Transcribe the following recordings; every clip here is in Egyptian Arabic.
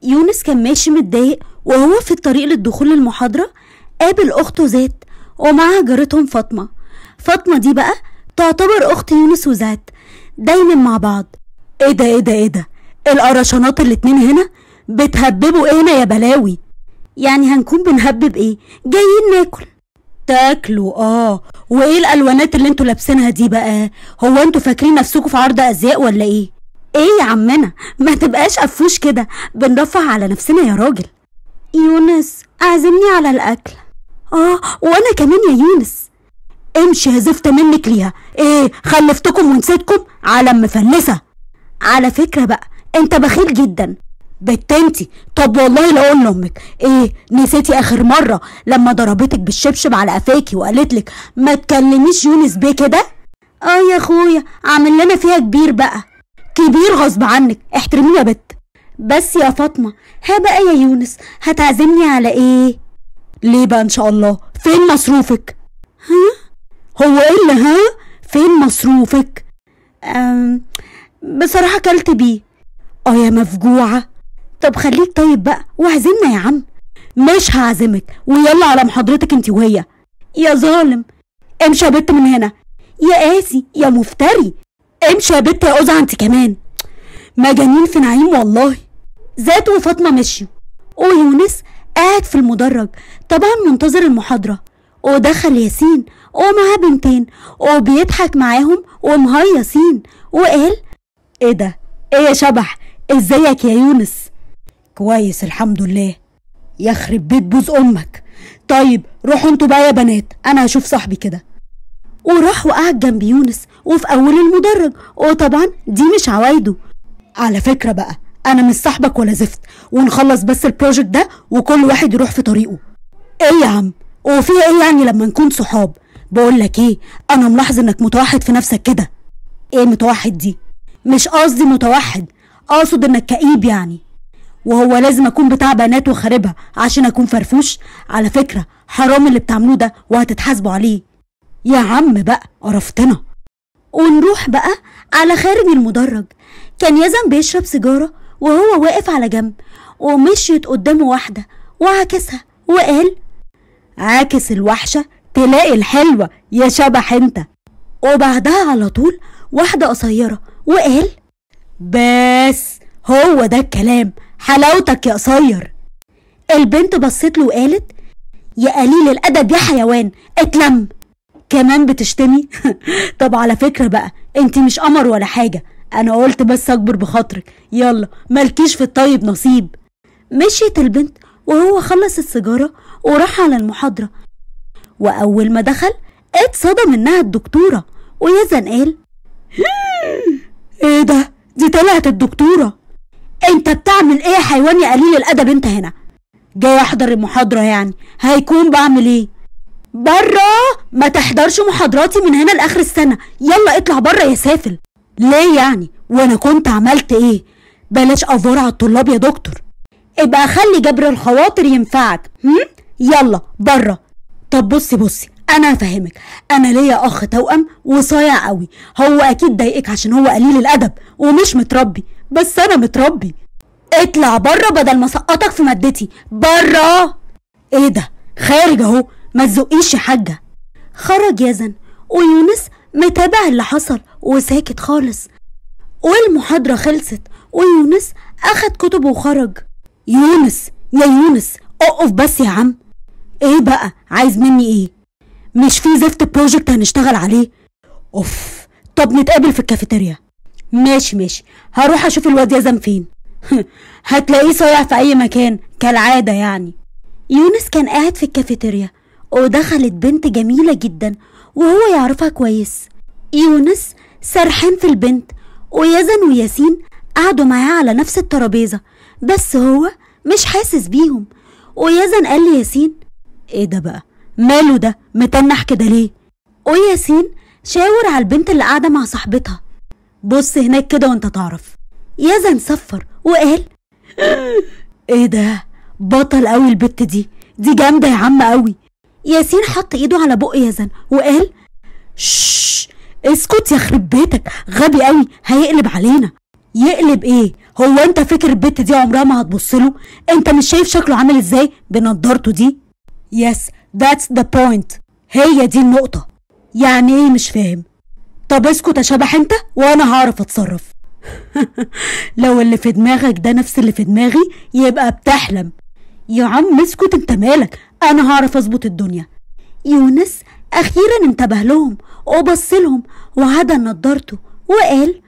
يونس كان ماشي متضايق وهو في الطريق للدخول للمحاضرة قابل أخته زاد ومعاها جارتهم فاطمة فاطمة دي بقى تعتبر أخت يونس وزاد دايما مع بعض ايه ده ايه ده ايه ده القرشانات الاتنين هنا بتهببوا ايه هنا يا بلاوي يعني هنكون بنهبب ايه جايين ناكل تاكلوا اه وايه الالوانات اللي انتوا لابسينها دي بقى هو انتوا فاكرين نفسكم في عرض ازياء ولا ايه ايه يا عمنا ما تبقاش قفوش كده بنرفع على نفسنا يا راجل يونس اعزمني على الاكل اه وانا كمان يا يونس امشي يا زفت منك ليها ايه خلفتكم ونسيتكم عالم مفلسه على فكره بقى انت بخيل جدا بت انتي طب والله لا اقول لامك ايه نسيتي اخر مره لما ضربتك بالشبشب على قفاكي وقالت لك ما تكلميش يونس بيه كده اه يا اخويا عامل لنا فيها كبير بقى كبير غصب عنك احترميه يا بت بس يا فاطمه ها بقى يا يونس هتعزمني على ايه ليه بقى ان شاء الله فين مصروفك ها هو ايه اللي ها فين مصروفك أم بصراحه كلت بيه اه يا مفجوعه طب خليك طيب بقى واعزمنا يا عم مش هعزمك ويلا على محاضرتك انت وهي يا ظالم امشي يا بت من هنا يا قاسي يا مفتري امشي يا بت يا قزعه انت كمان مجانين في نعيم والله ذات وفاطمه مشيوا ويونس قاعد في المدرج طبعا منتظر المحاضره ودخل ياسين ومعاه بنتين وبيضحك معاهم ومهيصين وقال ايه ده ايه يا شبح ازيك يا يونس كويس الحمد لله يخرب بيت بوز امك طيب روحوا انتوا بقى يا بنات انا هشوف صاحبي كده وراح وقعد جنب يونس وفي اول المدرج وطبعا دي مش عوايده على فكره بقى انا مش صاحبك ولا زفت ونخلص بس البروجكت ده وكل واحد يروح في طريقه ايه يا عم وفيها ايه يعني لما نكون صحاب بقول لك ايه انا ملاحظ انك متوحد في نفسك كده ايه متوحد دي مش قصدي متوحد اقصد انك كئيب يعني وهو لازم اكون بتاع بنات وخاربها عشان اكون فرفوش على فكره حرام اللي بتعملوه ده وهتتحاسبوا عليه يا عم بقى قرفتنا ونروح بقى على خارج المدرج كان يزن بيشرب سيجارة وهو واقف على جنب ومشيت قدامه واحدة وعكسها وقال عاكس الوحشة تلاقي الحلوة يا شبح انت وبعدها على طول واحدة قصيرة وقال بس هو ده الكلام حلاوتك يا قصير البنت بصت له وقالت يا قليل الأدب يا حيوان اتلم كمان بتشتمي طب على فكرة بقى انت مش قمر ولا حاجة انا قلت بس اكبر بخاطرك يلا مالكيش في الطيب نصيب مشيت البنت وهو خلص السيجارة وراح على المحاضرة وأول ما دخل اتصدم انها الدكتورة ويزن قال ايه ده دي طلعت الدكتورة انت بتعمل ايه يا حيوان يا قليل الادب انت هنا جاي احضر المحاضرة يعني هيكون بعمل ايه بره ما تحضرش محاضراتي من هنا لاخر السنة يلا اطلع بره يا سافل ليه يعني وانا كنت عملت ايه بلاش افور على الطلاب يا دكتور ابقى خلي جبر الخواطر ينفعك هم؟ يلا بره طب بصي بصي انا هفهمك انا ليا اخ توأم وصايع قوي هو اكيد ضايقك عشان هو قليل الادب ومش متربي بس انا متربي اطلع بره بدل ما اسقطك في مادتي بره ايه ده خارج اهو ما تزقيش يا حاجه خرج يزن ويونس متابع اللي حصل وساكت خالص والمحاضرة خلصت ويونس أخد كتبه وخرج يونس يا يونس اقف بس يا عم ايه بقى عايز مني ايه مش في زفت بروجكت هنشتغل عليه اوف طب نتقابل في الكافيتيريا ماشي ماشي هروح اشوف الواد يزن فين هتلاقيه صايع في اي مكان كالعاده يعني يونس كان قاعد في الكافيتيريا ودخلت بنت جميلة جدا وهو يعرفها كويس يونس سرحان في البنت ويزن وياسين قعدوا معاه على نفس الترابيزة بس هو مش حاسس بيهم ويزن قال لياسين ايه ده بقى ماله ده متنح كده ليه وياسين شاور على البنت اللي قاعدة مع صاحبتها بص هناك كده وانت تعرف يزن صفر وقال ايه ده بطل قوي البت دي دي جامدة يا عم قوي ياسين حط ايده على بق يزن وقال شش اسكت يخرب بيتك غبي قوي هيقلب علينا يقلب ايه هو انت فاكر البت دي عمرها ما هتبص له انت مش شايف شكله عامل ازاي بنضارته دي يس ذاتس ذا بوينت هي دي النقطة يعني ايه مش فاهم طب اسكت يا شبح انت وانا هعرف اتصرف لو اللي في دماغك ده نفس اللي في دماغي يبقى بتحلم يا عم اسكت انت مالك انا هعرف اظبط الدنيا يونس أخيرا انتبه لهم وبص لهم وعدى نضارته وقال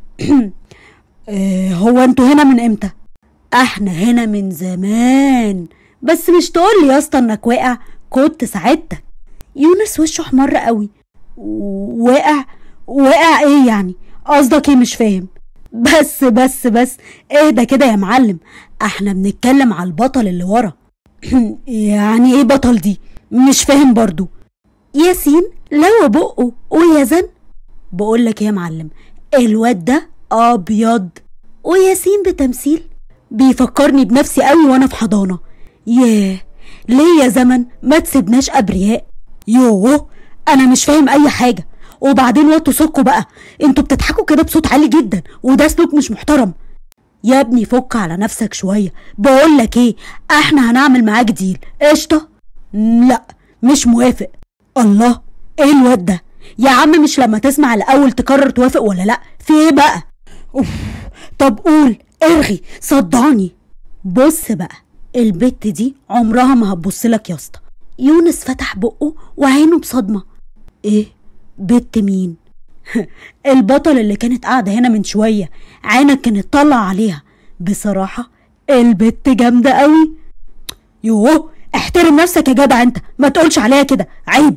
اه هو انتوا هنا من امتى احنا هنا من زمان بس مش تقول لي يا اسطى انك واقع كنت ساعدتك يونس وشه احمر قوي واقع واقع ايه يعني قصدك ايه مش فاهم بس بس بس اهدى كده يا معلم احنا بنتكلم على البطل اللي ورا يعني ايه بطل دي مش فاهم برضو ياسين لو بقه ويزن بقول لك يا معلم الواد ده ابيض وياسين بتمثيل بيفكرني بنفسي قوي وانا في حضانه ياه ليه يا زمن ما تسيبناش ابرياء يوه انا مش فاهم اي حاجه وبعدين وطوا صوتكوا بقى انتوا بتضحكوا كده بصوت عالي جدا وده سلوك مش محترم يا ابني فك على نفسك شويه بقول لك ايه احنا هنعمل معاك ديل قشطه لا مش موافق الله ايه الواد ده يا عم مش لما تسمع الاول تقرر توافق ولا لا في ايه بقى أوف. طب قول ارغي صدعني بص بقى البت دي عمرها ما هتبص لك يا اسطى يونس فتح بقه وعينه بصدمه ايه بت مين البطل اللي كانت قاعدة هنا من شوية عينك كانت طلع عليها بصراحة البت جامدة قوي يوه احترم نفسك يا جدع انت ما تقولش عليها كده عيب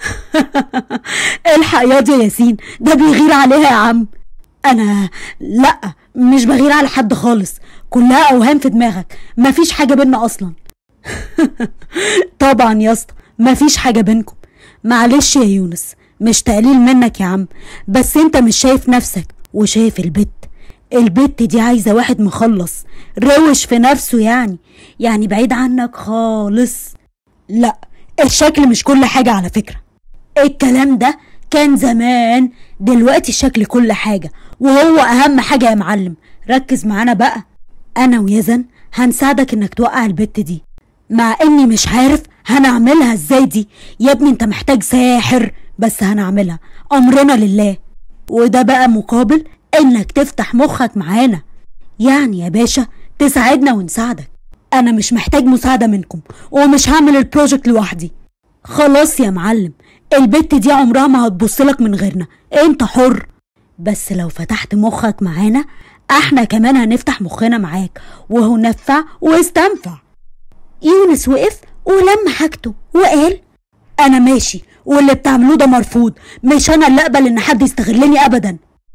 الحق ياض يا ياسين ده بيغير عليها يا عم انا لا مش بغير على حد خالص كلها اوهام في دماغك مفيش حاجه بينا اصلا طبعا يا اسطى مفيش حاجه بينكم معلش يا يونس مش تقليل منك يا عم بس انت مش شايف نفسك وشايف البت البت دي عايزة واحد مخلص روش في نفسه يعني يعني بعيد عنك خالص لا الشكل مش كل حاجة على فكرة الكلام ده كان زمان دلوقتي الشكل كل حاجة وهو أهم حاجة يا معلم ركز معانا بقى أنا ويزن هنساعدك إنك توقع البت دي مع إني مش عارف هنعملها إزاي دي يا ابني أنت محتاج ساحر بس هنعملها أمرنا لله وده بقى مقابل إنك تفتح مخك معانا يعني يا باشا تساعدنا ونساعدك أنا مش محتاج مساعدة منكم ومش هعمل البروجكت لوحدي خلاص يا معلم البت دي عمرها ما هتبصلك من غيرنا انت حر بس لو فتحت مخك معانا احنا كمان هنفتح مخنا معاك وهو نفع واستنفع يونس وقف ولم حاجته وقال انا ماشي واللي بتعملوه ده مرفوض مش انا اللي اقبل ان حد يستغلني ابدا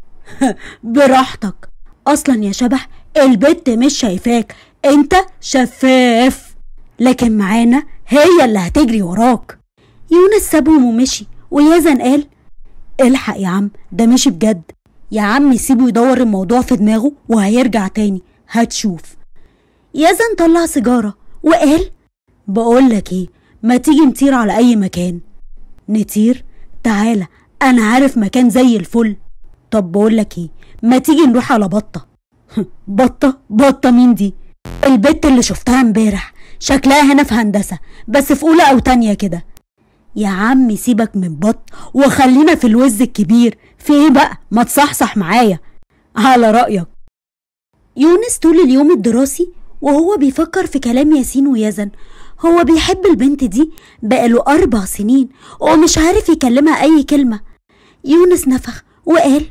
براحتك اصلا يا شبح البت مش شايفاك انت شفاف لكن معانا هي اللي هتجري وراك يونس سابهم ومشي ويزن قال الحق يا عم ده مشي بجد يا عم سيبه يدور الموضوع في دماغه وهيرجع تاني هتشوف يزن طلع سيجارة وقال بقولك ايه ما تيجي نطير على اي مكان نطير تعالى انا عارف مكان زي الفل طب بقولك ايه ما تيجي نروح على بطة بطة بطة مين دي البت اللي شفتها امبارح شكلها هنا في هندسة بس في اولى او تانية كده يا عم سيبك من بط وخلينا في الوز الكبير في ايه بقى ما تصحصح معايا على رأيك يونس طول اليوم الدراسي وهو بيفكر في كلام ياسين ويزن هو بيحب البنت دي بقاله أربع سنين ومش عارف يكلمها أي كلمة يونس نفخ وقال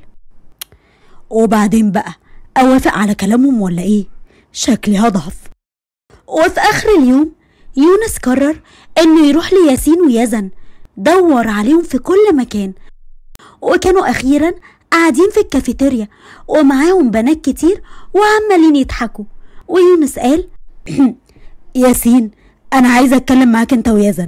وبعدين بقى أوافق على كلامهم ولا إيه شكلي هضعف وفي آخر اليوم يونس قرر إنه يروح لياسين ويزن دور عليهم في كل مكان وكانوا أخيرا قاعدين في الكافيتيريا ومعاهم بنات كتير وعمالين يضحكوا ويونس قال ياسين أنا عايز أتكلم معاك أنت ويزن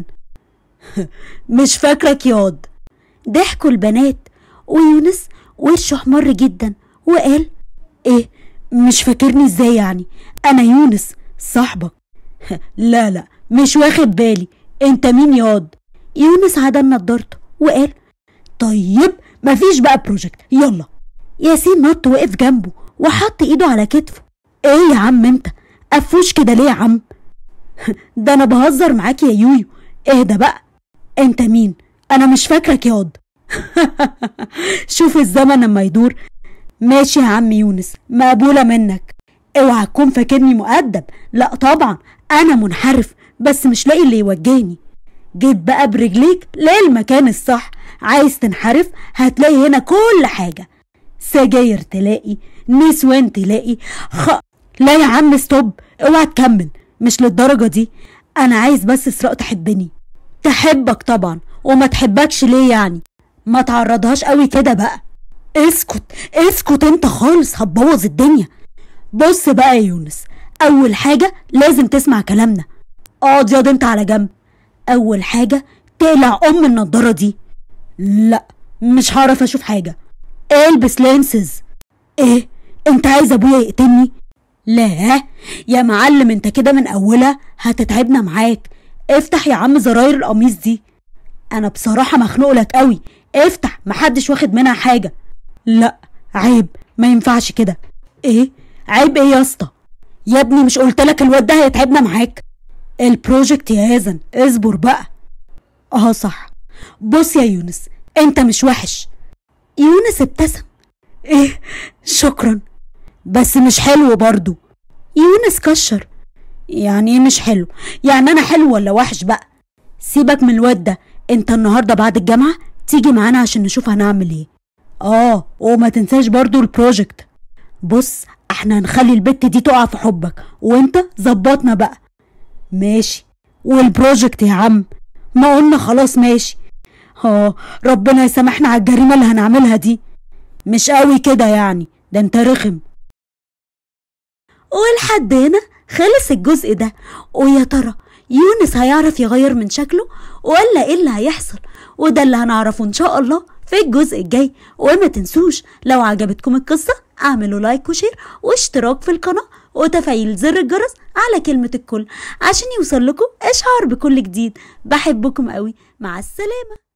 مش فاكرك ياض ضحكوا البنات ويونس وشه احمر جدا وقال ايه مش فاكرني ازاي يعني انا يونس صاحبك لا لا مش واخد بالي انت مين ياض يونس عدل نضارته وقال طيب مفيش بقى بروجكت يلا ياسين نط وقف جنبه وحط ايده على كتفه ايه يا عم انت قفوش كده ليه يا عم ده انا بهزر معاك يا يويو اهدى بقى انت مين انا مش فاكرك ياض شوف الزمن لما يدور ماشي يا عم يونس مقبولة منك اوعى تكون فاكرني مؤدب لا طبعا انا منحرف بس مش لاقي اللي يوجهني جيت بقى برجليك للمكان الصح عايز تنحرف هتلاقي هنا كل حاجة سجاير تلاقي نسوان تلاقي خ... لا يا عم ستوب اوعى تكمل مش للدرجة دي انا عايز بس اسراء تحبني تحبك طبعا وما تحبكش ليه يعني ما تعرضهاش قوي كده بقى اسكت اسكت انت خالص هتبوظ الدنيا بص بقى يا يونس اول حاجة لازم تسمع كلامنا اقعد ياض انت على جنب اول حاجة تقلع ام النضارة دي لا مش هعرف اشوف حاجة البس لينسز ايه انت عايز ابويا يقتلني لا يا معلم انت كده من اولها هتتعبنا معاك افتح يا عم زراير القميص دي انا بصراحة مخنوق لك قوي افتح محدش واخد منها حاجة لا عيب ما ينفعش كده ايه عيب ايه يا اسطى يا ابني مش قلت لك الواد ده هيتعبنا معاك البروجكت يا يزن اصبر بقى اه صح بص يا يونس انت مش وحش يونس ابتسم ايه شكرا بس مش حلو برضو يونس كشر يعني ايه مش حلو يعني انا حلو ولا وحش بقى سيبك من الواد ده انت النهارده بعد الجامعه تيجي معانا عشان نشوف هنعمل ايه اه وما تنساش برضو البروجكت بص احنا هنخلي البت دي تقع في حبك وانت ظبطنا بقى ماشي والبروجكت يا عم ما قلنا خلاص ماشي اه ربنا يسامحنا على الجريمه اللي هنعملها دي مش قوي كده يعني ده انت رخم ولحد هنا خلص الجزء ده ويا ترى يونس هيعرف يغير من شكله ولا ايه اللي هيحصل وده اللي هنعرفه ان شاء الله في الجزء الجاي وما تنسوش لو عجبتكم القصة اعملوا لايك وشير واشتراك في القناة وتفعيل زر الجرس على كلمة الكل عشان يوصل لكم اشعار بكل جديد بحبكم قوي مع السلامة